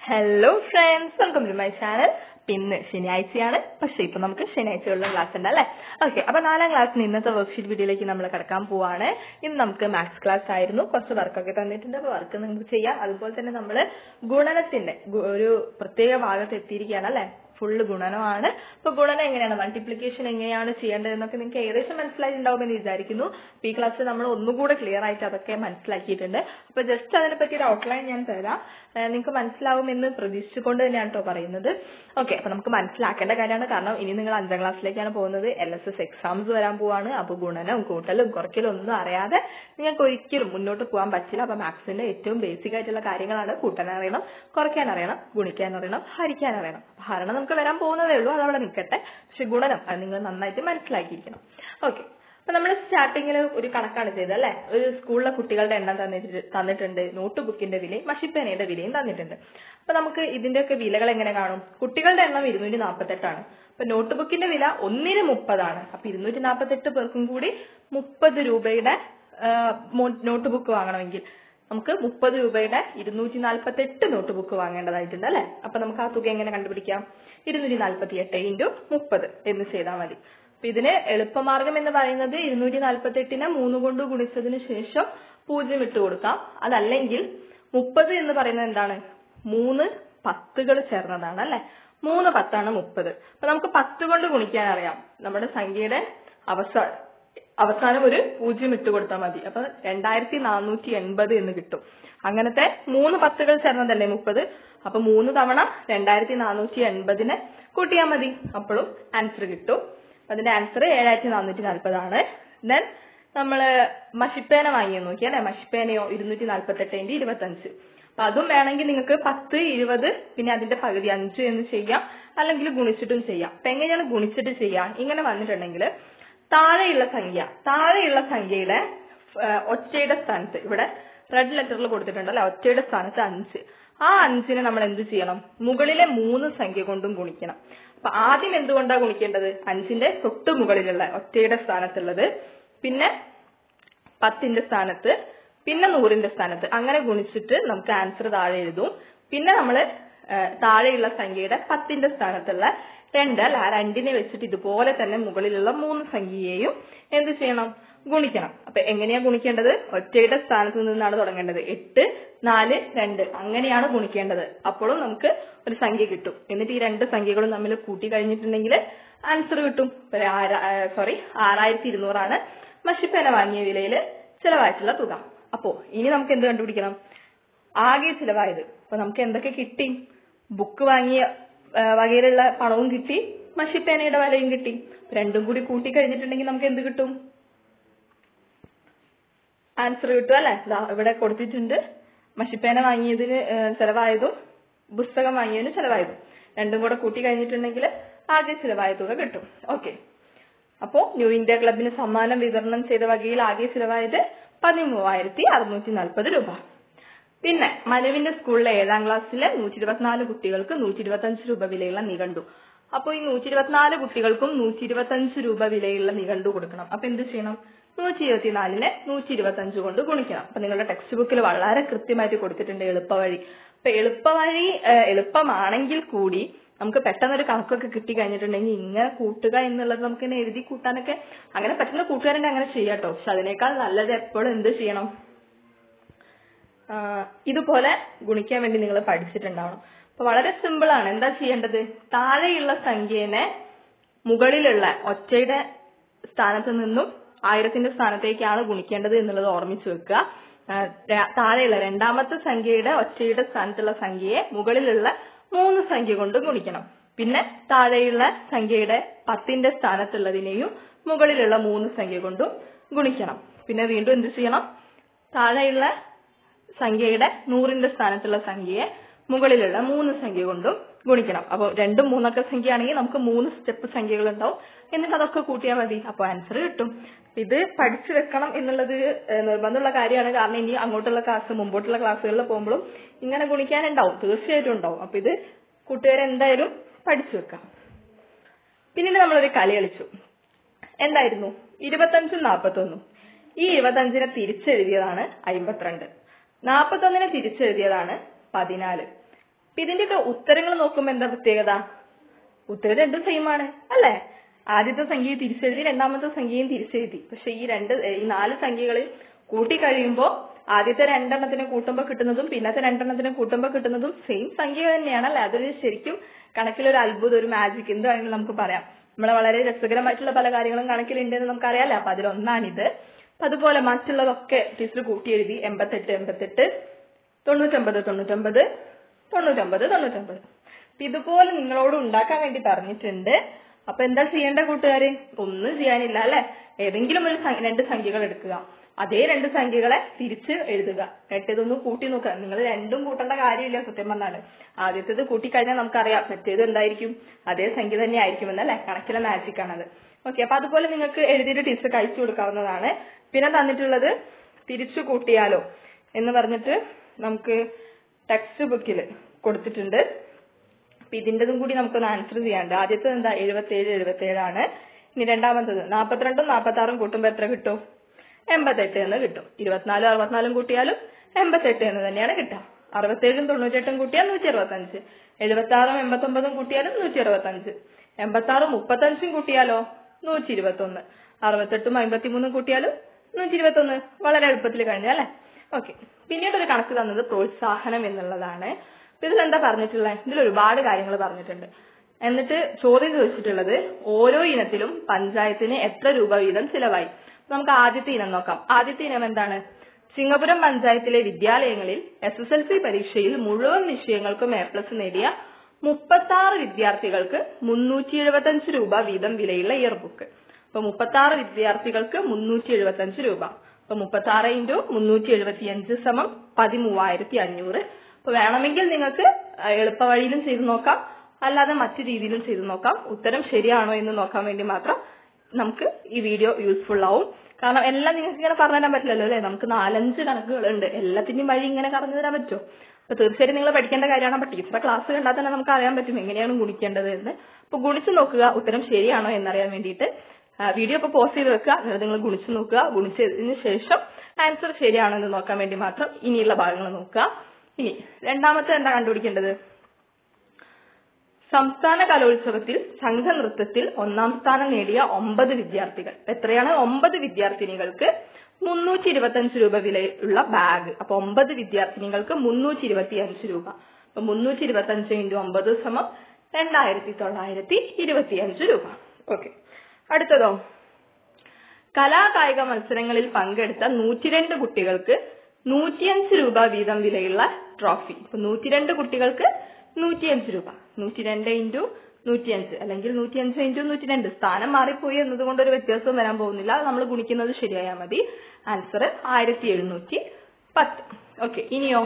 hello friends welcome to my channel പിന്നെ ശനിയാഴ്ചയാണ് പക്ഷേ ഇപ്പൊ നമുക്ക് ശനിയാഴ്ചയുള്ള ക്ലാസ് ഉണ്ട് അല്ലേ ഓക്കെ അപ്പൊ നാലാം ക്ലാസ്സിന് ഇന്നത്തെ വർക്ക്ഷീറ്റ് വീഡിയോയിലേക്ക് നമ്മൾ കിടക്കാൻ പോവാണ് ഇന്ന് നമുക്ക് മാത്സ് ക്ലാസ് ആയിരുന്നു കുറച്ച് വർക്കൊക്കെ തന്നിട്ടുണ്ട് അപ്പൊ വർക്ക് നിങ്ങൾക്ക് ചെയ്യാം അതുപോലെ തന്നെ നമ്മൾ ഗുണനത്തിന്റെ ഗു- ഒരു പ്രത്യേക ഭാഗത്ത് എത്തിയിരിക്കുകയാണ് അല്ലേ ഫുള്ള് ഗുണനമാണ് അപ്പൊ ഗുണനം എങ്ങനെയാണ് മൾട്ടിപ്ലിക്കേഷൻ എങ്ങനെയാണ് ചെയ്യേണ്ടതെന്നൊക്കെ നിങ്ങൾക്ക് ഏകദേശം മനസ്സിലായിട്ടുണ്ടാവുമെന്ന് വിചാരിക്കുന്നു അപ്പൊ ഈ ക്ലാസ്സിൽ നമ്മൾ ഒന്നുകൂടെ ക്ലിയർ ആയിട്ട് അതൊക്കെ മനസ്സിലാക്കിയിട്ടുണ്ട് അപ്പൊ ജസ്റ്റ് അതിനെ പറ്റി ഒരു ഔട്ട്ലൈൻ ഞാൻ തരാം ഏഹ് നിങ്ങൾക്ക് മനസ്സിലാവുമെന്ന് പ്രതീക്ഷിച്ചുകൊണ്ട് തന്നെയാണ് കേട്ടോ പറയുന്നത് ഓക്കെ അപ്പൊ നമുക്ക് മനസ്സിലാക്കേണ്ട കാര്യമാണ് കാരണം ഇനി നിങ്ങൾ അഞ്ചാം ക്ലാസ്സിലേക്കാണ് പോകുന്നത് എൽ എസ് എസ് എക്സാംസ് വരാൻ പോവാണ് അപ്പൊ ഗുണനവും കൂട്ടലും കുറയ്ക്കലും ഒന്നും അറിയാതെ നിങ്ങൾക്ക് ഒരിക്കലും മുന്നോട്ട് പോകാൻ പറ്റില്ല അപ്പൊ മാത്സിന്റെ ഏറ്റവും ബേസിക് ആയിട്ടുള്ള കാര്യങ്ങളാണ് കൂട്ടാൻ അറിയണം കുറയ്ക്കാൻ അറിയണം ഗുണിക്കാൻ അറിയണം ഹരിക്കാൻ അറിയണം അപ്പൊ ഹരണം നമുക്ക് വരാൻ പോകുന്നതേ ഉള്ളൂ അത് അവിടെ നിൽക്കട്ടെ പക്ഷെ ഗുണനം അത് നിങ്ങൾ നന്നായിട്ട് മനസ്സിലാക്കിയിരിക്കണം ഓക്കെ അപ്പൊ നമ്മൾ സ്റ്റാർട്ടിങ്ങിൽ ഒരു കണക്കാണ് ചെയ്തത് അല്ലെ ഒരു സ്കൂളിലെ കുട്ടികളുടെ എണ്ണം തന്നിട്ട് തന്നിട്ടുണ്ട് നോട്ട് ബുക്കിന്റെ വിലയും മഷിപ്പേനയുടെ വിലയും തന്നിട്ടുണ്ട് അപ്പൊ നമുക്ക് ഇതിന്റെയൊക്കെ വിലകൾ എങ്ങനെ കാണും കുട്ടികളുടെ എണ്ണം ഇരുന്നൂറ്റി നാൽപ്പത്തെട്ടാണ് അപ്പൊ നോട്ട് ബുക്കിന്റെ വില ഒന്നിന് മുപ്പതാണ് അപ്പൊ ഇരുന്നൂറ്റി നാൽപ്പത്തെട്ട് പേർക്കും കൂടി മുപ്പത് രൂപയുടെ നോട്ട് ബുക്ക് വാങ്ങണമെങ്കിൽ നമുക്ക് മുപ്പത് രൂപയുടെ ഇരുന്നൂറ്റി നാൽപ്പത്തി എട്ട് നോട്ട് ബുക്ക് വാങ്ങേണ്ടതായിട്ടുണ്ട് അല്ലെ അപ്പൊ നമുക്ക് ആ തുക എങ്ങനെ കണ്ടുപിടിക്കാം ഇരുന്നൂറ്റി നാൽപ്പത്തി എട്ട് ഇൻറ്റു മുപ്പത് എന്ന് ചെയ്താൽ മതി അപ്പൊ ഇതിന് എളുപ്പമാർഗം എന്ന് പറയുന്നത് ഇരുന്നൂറ്റി നാൽപ്പത്തി എട്ടിനെ മൂന്ന് കൊണ്ട് ഗുണിച്ചതിന് ശേഷം പൂജ്യം ഇട്ട് കൊടുക്കാം അതല്ലെങ്കിൽ മുപ്പത് എന്ന് പറയുന്നത് എന്താണ് മൂന്ന് പത്തുകൾ ചേർന്നതാണ് അല്ലെ മൂന്ന് പത്താണ് മുപ്പത് അപ്പൊ നമുക്ക് പത്ത് കൊണ്ട് ഗുണിക്കാൻ അറിയാം നമ്മുടെ സംഖ്യയുടെ അവസാനം അവസാനം ഒരു പൂജ്യം ഇട്ട് കൊടുത്താൽ മതി അപ്പൊ രണ്ടായിരത്തി നാനൂറ്റി എൺപത് എന്ന് കിട്ടും അങ്ങനത്തെ മൂന്ന് പത്തുകൾ ചേർന്നതല്ലേ മുപ്പത് അപ്പൊ മൂന്ന് തവണ രണ്ടായിരത്തി നാനൂറ്റി എൺപതിനെ കൂട്ടിയാൽ മതി അപ്പോഴും ആൻസർ കിട്ടും അതിന്റെ ആൻസർ ഏഴായിരത്തി നാനൂറ്റി നാൽപ്പതാണ് ദെൻ നമ്മള് മഷിപ്പേന വാങ്ങിയെന്ന് നോക്കി അല്ലെ മഷിപ്പേനയോ ഇരുന്നൂറ്റി നാൽപ്പത്തെട്ട് ഇൻറ്റു ഇരുപത്തഞ്ച് അപ്പൊ അതും വേണമെങ്കിൽ നിങ്ങൾക്ക് പത്ത് ഇരുപത് പിന്നെ അതിന്റെ പകുതി അഞ്ച് എന്ന് ചെയ്യാം അല്ലെങ്കിൽ ഗുണിച്ചിട്ടും ചെയ്യാം അപ്പൊ എങ്ങനെയാണ് ഗുണിച്ചിട്ട് ചെയ്യാം ഇങ്ങനെ വന്നിട്ടുണ്ടെങ്കിൽ താഴെയുള്ള സംഖ്യ താഴെയുള്ള സംഖ്യയുടെ ആ, ഒറ്റയുടെ സ്ഥാനത്ത് ഇവിടെ റെഡ് ലെറ്ററിൽ കൊടുത്തിട്ടുണ്ട് അല്ലെ ഒറ്റയുടെ സ്ഥാനത്ത് അഞ്ച് ആ അഞ്ചിനെ നമ്മൾ എന്ത് ചെയ്യണം മുകളിലെ മൂന്ന് സംഖ്യ കൊണ്ടും ഗുണിക്കണം അപ്പൊ ആദ്യം എന്തുകൊണ്ടാ ഗുണിക്കേണ്ടത് അഞ്ചിന്റെ തൊട്ട് മുകളിലുള്ള ഒറ്റയുടെ സ്ഥാനത്തുള്ളത് പിന്നെ പത്തിന്റെ സ്ഥാനത്ത് പിന്നെ നൂറിന്റെ സ്ഥാനത്ത് അങ്ങനെ ഗുണിച്ചിട്ട് നമുക്ക് ആൻസർ താഴെ എഴുതും പിന്നെ നമ്മൾ താഴെയുള്ള സംഖ്യയുടെ പത്തിന്റെ സ്ഥാനത്തുള്ള രണ്ട് അല്ല ആ രണ്ടിനെ വെച്ചിട്ട് ഇതുപോലെ തന്നെ മുകളിലുള്ള മൂന്ന് സംഖ്യയെയും എന്ത് ചെയ്യണം ഗുണിക്കണം അപ്പൊ എങ്ങനെയാ ഗുണിക്കേണ്ടത് ഒറ്റയുടെ സ്ഥാനത്ത് നിന്നാണ് തുടങ്ങേണ്ടത് എട്ട് നാല് രണ്ട് അങ്ങനെയാണ് ഗുണിക്കേണ്ടത് അപ്പോഴും നമുക്ക് ഒരു സംഖ്യ കിട്ടും എന്നിട്ട് ഈ രണ്ട് സംഖ്യകളും തമ്മിൽ കൂട്ടി കഴിഞ്ഞിട്ടുണ്ടെങ്കിൽ ആൻസർ കിട്ടും സോറി ആറായിരത്തി ഇരുന്നൂറാണ് മഷിപ്പേന വാങ്ങിയ വിലയിൽ ചിലവായിട്ടുള്ള തുക അപ്പോ ഇനി നമുക്ക് എന്ത് കണ്ടുപിടിക്കണം ആകെ ചിലവായത് അപ്പൊ നമുക്ക് എന്തൊക്കെ കിട്ടി ബുക്ക് വാങ്ങിയ ആ, വകയിലുള്ള പണവും കിട്ടി മഷിപ്പേനയുടെ വിലയും കിട്ടി അപ്പൊ രണ്ടും കൂടി കൂട്ടി കഴിഞ്ഞിട്ടുണ്ടെങ്കിൽ നമുക്ക് എന്ത് കിട്ടും ആൻസർ കിട്ടും അല്ലെ ദാ ഇവിടെ കൊടുത്തിട്ടുണ്ട് മഷിപ്പേന വാങ്ങിയതിന് ഏ, ചെലവായതും പുസ്തകം വാങ്ങിയതിന് ചെലവായതും രണ്ടും കൂടെ കൂട്ടി കഴിഞ്ഞിട്ടുണ്ടെങ്കിൽ ആകെ ചിലവായ തുക കിട്ടും ഓക്കെ അപ്പോ ന്യൂ ഇന്ത്യ ക്ലബിന് സമ്മാനം വിതരണം ചെയ്ത വകയിൽ ആകെ ചിലവായത് പതിമൂവായിരത്തി അറുന്നൂറ്റി നാൽപ്പത് രൂപ പിന്നെ മനുവിന്റെ സ്കൂളിലെ ഏഴാം ക്ലാസ്സിലെ നൂറ്റി ഇരുപത്തിനാല് കുട്ടികൾക്ക് നൂറ്റി ഇരുപത്തഞ്ച് രൂപ വിലയുള്ള നിഘണ്ടു അപ്പൊ ഈ നൂറ്റി ഇരുപത്തിനാല് കുട്ടികൾക്കും നൂറ്റി ഇരുപത്തഞ്ച് രൂപ വിലയുള്ള നിഘണ്ടു കൊടുക്കണം അപ്പൊ എന്ത് ചെയ്യണം നൂറ്റി ഇരുപത്തിനാലിനെ നൂറ്റി ഇരുപത്തഞ്ച് കൊണ്ട് ഗുണിക്കണം അപ്പൊ നിങ്ങളുടെ ടെക്സ്റ്റ് ബുക്കിൽ വളരെ കൃത്യമായിട്ട് കൊടുത്തിട്ടുണ്ട് എളുപ്പവഴി അപ്പൊ എളുപ്പവഴി ഏഹ്, എളുപ്പമാണെങ്കിൽ കൂടി നമുക്ക് പെട്ടെന്ന് ഒരു കണക്കൊക്കെ കിട്ടി കഴിഞ്ഞിട്ടുണ്ടെങ്കിൽ ഇങ്ങനെ കൂട്ടുക എന്നുള്ളത് നമുക്ക് ഇങ്ങനെ എഴുതി കൂട്ടാനൊക്കെ അങ്ങനെ പറ്റുന്ന കൂട്ടുകാരുണ്ട് അങ്ങനെ ചെയ്യാട്ടോ പക്ഷെ അതിനേക്കാൾ നല്ലത് എപ്പോഴും എന്ത് ചെയ്യണം ആ, ഇതുപോലെ ഗുണിക്കാൻ വേണ്ടി നിങ്ങൾ പഠിച്ചിട്ടുണ്ടാവണം അപ്പൊ വളരെ സിമ്പിൾ ആണ് എന്താ ചെയ്യേണ്ടത് താഴെയുള്ള സംഖ്യേനെ മുകളിലുള്ള ഒറ്റയുടെ സ്ഥാനത്ത് നിന്നും ആയിരത്തിന്റെ സ്ഥാനത്തേക്കാണ് ഗുണിക്കേണ്ടത് എന്നുള്ളത് ഓർമ്മിച്ചു വെക്കുക ആ, ര- താഴെയുള്ള രണ്ടാമത്തെ സംഖ്യയുടെ ഒറ്റയുടെ സ്ഥാനത്തുള്ള സംഖ്യയെ മുകളിലുള്ള മൂന്ന് സംഖ്യ കൊണ്ട് ഗുണിക്കണം പിന്നെ താഴെയുള്ള സംഖ്യയുടെ പത്തിന്റെ സ്ഥാനത്തുള്ളതിനെയും മുകളിലുള്ള മൂന്ന് സംഖ്യ കൊണ്ടും ഗുണിക്കണം പിന്നെ വീണ്ടും എന്ത് ചെയ്യണം താഴെയുള്ള സംഖ്യയുടെ നൂറിന്റെ സ്ഥാനത്തുള്ള സംഖ്യയെ മുകളിലുള്ള മൂന്ന് സംഖ്യ കൊണ്ടും ഗുണിക്കണം അപ്പോൾ രണ്ടും മൂന്നൊക്കെ സംഖ്യ ആണെങ്കിൽ നമുക്ക് മൂന്ന് സ്റ്റെപ്പ് സംഖ്യകൾ ഉണ്ടാവും എന്നിട്ട് അതൊക്കെ കൂട്ടിയാൽ മതി അപ്പോൾ ആൻസർ കിട്ടും ഇത് പഠിച്ചു വെക്കണം എന്നുള്ളത് ഏഹ്, നിർബന്ധമുള്ള കാര്യമാണ് കാരണം ഇനി അങ്ങോട്ടുള്ള ക്ലാസ് മുമ്പോട്ടുള്ള ക്ലാസ്സുകളിൽ പോകുമ്പോഴും ഇങ്ങനെ ഗുണിക്കാനുണ്ടാവും തീർച്ചയായിട്ടും ഉണ്ടാവും അപ്പൊ ഇത് കൂട്ടുകാരെ എന്തായാലും പഠിച്ചു വെക്കാം പിന്നീട് നമ്മളൊരു കളി കളിച്ചു എന്തായിരുന്നു ഇരുപത്തഞ്ചും നാൽപ്പത്തൊന്നും ഈ ഇരുപത്തഞ്ചിനെ തിരിച്ചെഴുതിയതാണ് അമ്പത്തിരണ്ട് നാൽപ്പത്തൊന്നിനെ തിരിച്ചെഴുതിയതാണ് പതിനാല് അപ്പൊ ഇതിന്റെയൊക്കെ ഉത്തരങ്ങൾ നോക്കുമ്പോ എന്താ പ്രത്യേകത ഉത്തരം രണ്ടും സെയിം ആണ് അല്ലേ ആദ്യത്തെ സംഖ്യയെ തിരിച്ചെഴുതി രണ്ടാമത്തെ സംഖ്യയും തിരിച്ചെഴുതി പക്ഷെ ഈ രണ്ട് ഈ നാല് സംഖ്യകളിൽ കൂട്ടി കഴിയുമ്പോ ആദ്യത്തെ രണ്ടെണ്ണത്തിന് കൂട്ടുമ്പോ കിട്ടുന്നതും പിന്നത്തെ രണ്ടെണ്ണത്തിന് കൂട്ടുമ്പോ കിട്ടുന്നതും സെയിം സംഖ്യ തന്നെയാണ് അല്ലെ അതൊരു ശരിക്കും കണക്കിലൊരു അത്ഭുതം ഒരു മാജിക് എന്ത് വേണമെങ്കിലും നമുക്ക് പറയാം നമ്മളെ വളരെ രസകരമായിട്ടുള്ള പല കാര്യങ്ങളും കണക്കിലുണ്ടെന്ന് നമുക്കറിയാലോ അപ്പൊ അതിലൊന്നാണിത് അപ്പൊ അതുപോലെ മറ്റുള്ളതൊക്കെ ടീച്ചർ കൂട്ടി എഴുതി എൺപത്തെട്ട് എൺപത്തെട്ട് തൊണ്ണൂറ്റൊമ്പത് തൊണ്ണൂറ്റൊമ്പത് തൊണ്ണൂറ്റൊമ്പത് തൊണ്ണൂറ്റൊമ്പത് അപ്പൊ ഇതുപോലെ നിങ്ങളോട് ഉണ്ടാക്കാൻ വേണ്ടി പറഞ്ഞിട്ടുണ്ട് അപ്പൊ എന്താ ചെയ്യേണ്ട കൂട്ടുകാര് ഒന്നും ചെയ്യാനില്ല അല്ലെ ഏതെങ്കിലും ഒരു സം- രണ്ട് സംഖ്യകൾ എടുക്കുക അതേ രണ്ട് സംഖ്യകളെ തിരിച്ച് എഴുതുക എന്നിട്ട് ഇതൊന്ന് കൂട്ടി നോക്കുക നിങ്ങൾ രണ്ടും കൂട്ടേണ്ട കാര്യമില്ല സത്യം പറഞ്ഞാല് ആദ്യത്തേത് കൂട്ടിക്കഴിഞ്ഞാൽ നമുക്കറിയാം മറ്റേത് എന്തായിരിക്കും അതേ സംഖ്യ തന്നെ ആയിരിക്കുമെന്ന് അല്ലെ കണക്കിലെ മാജിക് ആണത് ഓക്കെ അപ്പൊ അതുപോലെ നിങ്ങൾക്ക് എഴുതിയിട്ട് ടീച്ചർക്ക് അയച്ചു കൊടുക്കാവുന്നതാണ് പിന്നെ തന്നിട്ടുള്ളത് തിരിച്ചു കൂട്ടിയാലോ എന്ന് പറഞ്ഞിട്ട് നമുക്ക് ടെക്സ്റ്റ് ബുക്കിൽ കൊടുത്തിട്ടുണ്ട് അപ്പൊ ഇതിന്റെതും കൂടി നമുക്കൊന്ന് ആൻസർ ചെയ്യാണ്ട് ആദ്യത്തേത് എന്താ എഴുപത്തേഴ് എഴുപത്തേഴാണ് ഇനി രണ്ടാമത്തത് നാപ്പത്തിരണ്ടും നാപ്പത്തി ആറും കൂട്ടുമ്പോ എത്ര കിട്ടും എൺപത്തെട്ട് എന്ന് കിട്ടും ഇരുപത്തിനാലും അറുപത്തിനാലും കൂട്ടിയാലും എൺപത്തെട്ട് എന്ന് തന്നെയാണ് കിട്ടുക അറുപത്തേഴും തൊണ്ണൂറ്റെട്ടും കൂട്ടിയാൽ നൂറ്റി അറുപത്തഞ്ച് എഴുപത്തി ആറും എൺപത്തി ഒമ്പതും കൂട്ടിയാലും നൂറ്റി അറുപത്തഞ്ച് എൺപത്തി ആറും മുപ്പത്തഞ്ചും കൂട്ടിയാലോ നൂറ്റി ഇരുപത്തി ഒന്ന് അറുപത്തെട്ടും അമ്പത്തിമൂന്നും കൂട്ടിയാലും നൂറ്റി ഇരുപത്തി ഒന്ന് വളരെ എളുപ്പത്തിൽ കഴിഞ്ഞു അല്ലെ ഓക്കെ പിന്നീട് ഒരു കണക്ക് തന്നത് പ്രോത്സാഹനം എന്നുള്ളതാണ് അപ്പൊ ഇതിൽ എന്താ പറഞ്ഞിട്ടുള്ളത് ഇതിൽ ഒരുപാട് കാര്യങ്ങൾ പറഞ്ഞിട്ടുണ്ട് എന്നിട്ട് ചോദ്യം ചോദിച്ചിട്ടുള്ളത് ഓരോ ഇനത്തിലും പഞ്ചായത്തിന് എത്ര രൂപ വീതം ചിലവായി നമുക്ക് ആദ്യത്തെ ഇനം നോക്കാം ആദ്യത്തെ ഇനം എന്താണ് സിംഗപുരം പഞ്ചായത്തിലെ വിദ്യാലയങ്ങളിൽ എസ് എസ് എൽ സി പരീക്ഷയിൽ മുഴുവൻ വിഷയങ്ങൾക്കും എ പ്ലസ് നേടിയ മുപ്പത്തി ആറ് വിദ്യാർത്ഥികൾക്ക് മുന്നൂറ്റി എഴുപത്തഞ്ച് രൂപ വീതം വിലയുള്ള ഇയർ ബുക്ക് അപ്പൊ മുപ്പത്തി ആറ് വിദ്യാർത്ഥികൾക്ക് മുന്നൂറ്റി എഴുപത്തഞ്ച് രൂപ അപ്പൊ മുപ്പത്തി ആറ് ഇൻറ്റു മുന്നൂറ്റി എഴുപത്തി അഞ്ച് സമം പതിമൂവായിരത്തി അഞ്ഞൂറ് അപ്പൊ വേണമെങ്കിൽ നിങ്ങൾക്ക് എളുപ്പ വഴിയിലും ചെയ്തു നോക്കാം അല്ലാതെ മറ്റു രീതിയിലും ചെയ്തു നോക്കാം ഉത്തരം ശരിയാണോ എന്ന് നോക്കാൻ വേണ്ടി മാത്രം നമുക്ക് ഈ വീഡിയോ യൂസ്ഫുൾ ആവും കാരണം എല്ലാം നിങ്ങൾക്ക് ഇങ്ങനെ പറഞ്ഞു തരാൻ പറ്റില്ലല്ലോ അല്ലെ നമുക്ക് നാലഞ്ച് കണക്കുകളുണ്ട് എല്ലാത്തിന്റെയും വഴി ഇങ്ങനെ പറഞ്ഞു തരാൻ പറ്റുമോ അപ്പൊ തീർച്ചയായിട്ടും നിങ്ങൾ പഠിക്കേണ്ട കാര്യമാണ് അപ്പൊ ടീച്ചറെ ക്ലാസ് കണ്ടാൽ തന്നെ നമുക്ക് അറിയാൻ പറ്റും എങ്ങനെയാണ് ഗുണിക്കേണ്ടത് എന്ന് അപ്പൊ ഗുണിച്ചു നോക്കുക ഉത്തരം ശരിയാണോ എന്നറിയാൻ വേണ്ടിയിട്ട് വീഡിയോ ഇപ്പൊ പോസ്റ്റ് ചെയ്ത് വെക്കുക എന്നിട്ട് നിങ്ങൾ ഗുണിച്ചു നോക്കുക ഗുണിച്ചതിന് ശേഷം ആൻസർ ശരിയാണോ എന്ന് നോക്കാൻ വേണ്ടി മാത്രം ഇനിയുള്ള ഭാഗങ്ങൾ നോക്കുക ഇനി രണ്ടാമത്തെ എന്താ കണ്ടുപിടിക്കേണ്ടത് സംസ്ഥാന കലോത്സവത്തിൽ സംഘനൃത്തത്തിൽ ഒന്നാം സ്ഥാനം നേടിയ ഒമ്പത് വിദ്യാർത്ഥികൾ എത്രയാണ് ഒമ്പത് വിദ്യാർത്ഥിനികൾക്ക് മുന്നൂറ്റി ഇരുപത്തഞ്ച് രൂപ വിലയുള്ള ബാഗ് അപ്പൊ ഒമ്പത് വിദ്യാർത്ഥിനികൾക്ക് മുന്നൂറ്റി ഇരുപത്തി അഞ്ച് രൂപ അപ്പൊ മുന്നൂറ്റി ഇരുപത്തി അഞ്ച് ഇൻറ്റു ഒമ്പത് സമം രണ്ടായിരത്തി തൊള്ളായിരത്തി ഇരുപത്തി അഞ്ച് രൂപ ഓക്കെ അടുത്തതോ കലാകായിക മത്സരങ്ങളിൽ പങ്കെടുത്ത നൂറ്റിരണ്ട് കുട്ടികൾക്ക് നൂറ്റിയഞ്ച് രൂപ വീതം വിലയുള്ള ട്രോഫി ഇപ്പൊ നൂറ്റിരണ്ട് കുട്ടികൾക്ക് നൂറ്റിയഞ്ച് രൂപ നൂറ്റിരണ്ട് ഇൻറ്റു നൂറ്റിയഞ്ച് അല്ലെങ്കിൽ നൂറ്റിയഞ്ച് ഇൻറ്റു നൂറ്റിരണ്ട് സ്ഥാനം മാറിപ്പോയി എന്നതുകൊണ്ട് ഒരു വ്യത്യാസവും വരാൻ പോകുന്നില്ല നമ്മൾ ഗുണിക്കുന്നത് ശരിയായാൽ മതി ആൻസർ ആയിരത്തി എഴുന്നൂറ്റി പത്ത് ഓക്കെ ഇനിയോ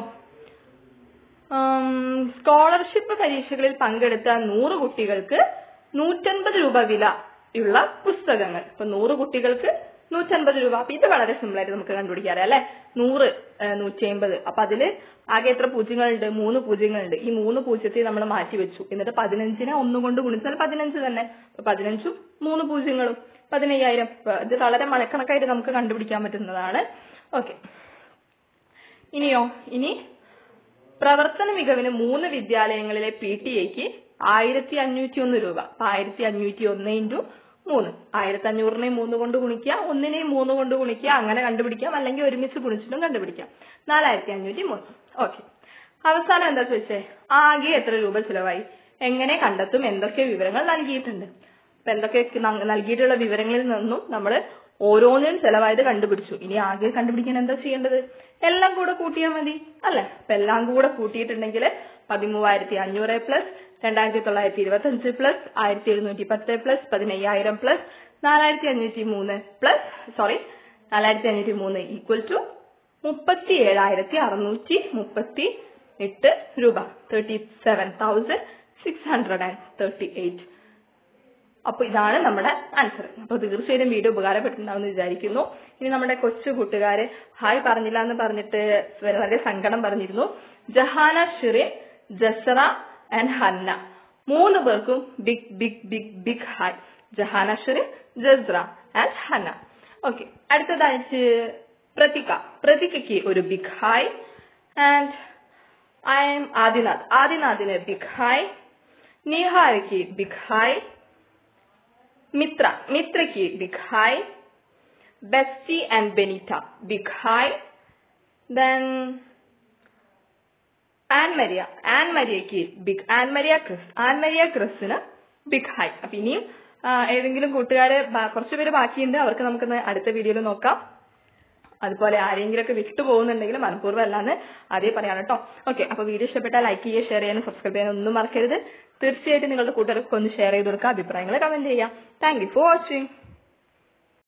സ്കോളർഷിപ്പ് പരീക്ഷകളിൽ പങ്കെടുത്ത നൂറ് കുട്ടികൾക്ക് നൂറ്റൻപത് രൂപ വില ഉള്ള പുസ്തകങ്ങൾ ഇപ്പൊ നൂറ് കുട്ടികൾക്ക് നൂറ്റൻപത് രൂപ അപ്പൊ ഇത് വളരെ സിമ്പിൾ ആയിട്ട് നമുക്ക് കണ്ടുപിടിക്കാം അല്ലെ നൂറ് നൂറ്റി അമ്പത് അപ്പൊ അതില് ആകെ എത്ര പൂജ്യങ്ങളുണ്ട് മൂന്ന് പൂജ്യങ്ങളുണ്ട് ഈ മൂന്ന് പൂജ്യത്തെ നമ്മൾ മാറ്റി വെച്ചു എന്നിട്ട് പതിനഞ്ചിനെ ഒന്നും കൊണ്ട് ഗുണിച്ചാൽ പതിനഞ്ച് തന്നെ അപ്പൊ പതിനഞ്ചും മൂന്ന് പൂജ്യങ്ങളും പതിനയ്യായിരം അപ്പൊ ഇത് വളരെ മണക്കണക്കായിട്ട് നമുക്ക് കണ്ടുപിടിക്കാൻ പറ്റുന്നതാണ് ഓക്കെ ഇനിയോ ഇനി പ്രവർത്തന മികവിന് മൂന്ന് വിദ്യാലയങ്ങളിലെ പി ടി എക്ക് ആയിരത്തി അഞ്ഞൂറ്റി ഒന്ന് രൂപ അപ്പൊ ആയിരത്തി അഞ്ഞൂറ്റി ഒന്ന് ഇൻറ്റു മൂന്ന് ആയിരത്തി അഞ്ഞൂറിനെ മൂന്ന് കൊണ്ട് ഗുണിക്കുക ഒന്നിനെയും മൂന്ന് കൊണ്ട് ഗുണിക്കുക അങ്ങനെ കണ്ടുപിടിക്കാം അല്ലെങ്കിൽ ഒരുമിച്ച് ഗുണിച്ചിട്ടും കണ്ടുപിടിക്കാം നാലായിരത്തി അഞ്ഞൂറ്റി മൂന്ന് ഓക്കെ അവസാനം എന്താ ചോദിച്ചേ ആകെ എത്ര രൂപ ചിലവായി എങ്ങനെ കണ്ടെത്തും എന്തൊക്കെ വിവരങ്ങൾ നൽകിയിട്ടുണ്ട് അപ്പൊ എന്തൊക്കെ ന- നൽകിയിട്ടുള്ള വിവരങ്ങളിൽ നിന്നും നമ്മൾ ഓരോന്നിനും ചെലവായത് കണ്ടുപിടിച്ചു ഇനി ആകെ കണ്ടുപിടിക്കാൻ എന്താ ചെയ്യേണ്ടത് എല്ലാം കൂടെ കൂട്ടിയാൽ മതി അല്ലെ അപ്പൊ എല്ലാം കൂടെ കൂട്ടിയിട്ടുണ്ടെങ്കിൽ പതിമൂവായിരത്തി അഞ്ഞൂറ് പ്ലസ് രണ്ടായിരത്തി തൊള്ളായിരത്തി ഇരുപത്തി അഞ്ച് പ്ലസ് ആയിരത്തി എഴുന്നൂറ്റി പത്ത് പ്ലസ് പതിനയ്യായിരം പ്ലസ് നാലായിരത്തി അഞ്ഞൂറ്റി മൂന്ന് പ്ലസ് സോറി നാലായിരത്തി അഞ്ഞൂറ്റി മൂന്ന് ഈക്വൽ ടു മുപ്പത്തി ഏഴായിരത്തി അറുന്നൂറ്റി മുപ്പത്തി എട്ട് രൂപ thirty seven thousand six hundred and thirty eight അപ്പൊ ഇതാണ് നമ്മുടെ ആൻസർ അപ്പൊ തീർച്ചയായും വീഡിയോ ഉപകാരപ്പെട്ടിട്ടുണ്ടാവുമെന്ന് വിചാരിക്കുന്നു ഇനി നമ്മുടെ കൊച്ചു കൂട്ടുകാര് ഹായ് പറഞ്ഞില്ല എന്ന് പറഞ്ഞിട്ട് വളരെ സങ്കടം പറഞ്ഞിരുന്നു ജഹാന ഷിറിൻ ജസറ ആൻഡ് ഹന്ന മൂന്ന് പേർക്കും big big big big hi Jahana Shirin Jasra and Hanna okay അടുത്തതായിട്ട് പ്രതിക പ്രതികയ്ക്ക് ഒരു big hi and I'm Adinath ആദിനാഥിന് ബിഗ് ഹായ് നിഹാരയ്ക്ക് ബിഗ് ഹായ് മിത്ര മിത്രയ്ക്ക് big hi bestie and Benita big hi then Ann Maria Ann മരിയയ്ക്ക് big Ann Maria Chris Ann Maria ക്രിസിന് big hi അപ്പൊ ഇനിയും ആ, ഏതെങ്കിലും കൂട്ടുകാര് ബ- കുറച്ചുപേര് ബാക്കിയുണ്ട് അവർക്ക് നമുക്കൊന്ന് അടുത്ത വീഡിയോയിൽ നോക്കാം അതുപോലെ ആരെങ്കിലും ഒക്കെ വിട്ടു പോകുന്നുണ്ടെങ്കിൽ മനഃപൂർവ്വം അല്ലാന്ന് അതേ പറയാണ് കേട്ടോ ഓക്കെ അപ്പൊ വീഡിയോ ഇഷ്ടപ്പെട്ടാൽ ലൈക്ക് ചെയ്യുക ഷെയർ ചെയ്യാനും സബ്സ്ക്രൈബ് ചെയ്യാനും ഒന്നും മറക്കരുത് തീർച്ചയായിട്ടും നിങ്ങളുടെ കൂട്ടുകാർക്ക് ഒന്ന് ഷെയർ ചെയ്ത് കൊടുക്കുക അഭിപ്രായങ്ങൾ കമന്റ് ചെയ്യാം താങ്ക് യു ഫോർ വാച്ചിങ്